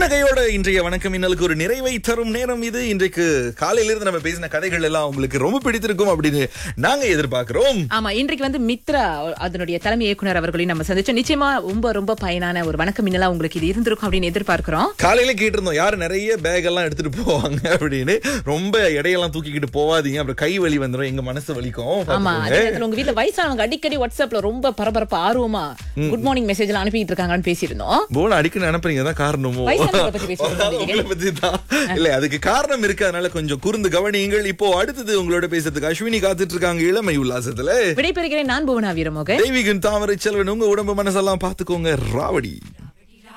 புன்னகையோட இன்றைய வணக்கம் இன்னலுக்கு ஒரு நிறைவை தரும் நேரம் இது இன்றைக்கு காலையிலிருந்து நம்ம பேசின கதைகள் எல்லாம் உங்களுக்கு ரொம்ப பிடித்திருக்கும் அப்படின்னு நாங்க எதிர்பார்க்கிறோம் ஆமா இன்றைக்கு வந்து மித்ரா அதனுடைய தலைமை இயக்குனர் அவர்களையும் நம்ம சந்திச்சோம் நிச்சயமா ரொம்ப ரொம்ப பயனான ஒரு வணக்கம் மின்னலா உங்களுக்கு இது இருந்திருக்கும் அப்படின்னு எதிர்பார்க்கிறோம் காலையில கேட்டிருந்தோம் யாரு நிறைய பேக் எல்லாம் எடுத்துட்டு போவாங்க அப்படின்னு ரொம்ப எடையெல்லாம் தூக்கிக்கிட்டு போவாதீங்க அப்புறம் கை வலி வந்துடும் எங்க மனசு வலிக்கும் ஆமா பாத்துக்கோங்க. அதே நேரத்துல உங்க வீட்ல வயசானவங்க அடிக்கடி வாட்ஸ்அப்ல ரொம்ப பரபரப்பா ஆர்வமா குட் மார்னிங் மெசேஜ் எல்லாம் அனுப்பிட்டு இருக்காங்கன்னு பேசியிருந்தோம் போன அடிக்கடி அனுப்புறீங்க தான் காரணமோ வயசானவங்களை பத்தி பேசிட்டு அதாவது இருந்தீங்க. உங்களை பத்தி தான் இல்ல அதுக்கு காரணம் இருக்கு அதனால கொஞ்சம் கூர்ந்து கவனியுங்கள் இப்போ அடுத்தது உங்களோட பேசுறதுக்கு அஸ்வினி காத்துட்டு இருக்காங்க இளமை உல்லாசத்துல விடைபெறுகிறேன் நான் புவனா வீரமோகன் தெய்வீகன் தாமரை செல்வன் உங்க உடம்பு மனசெல்லாம் பாத்துக்கோங்க ராவடி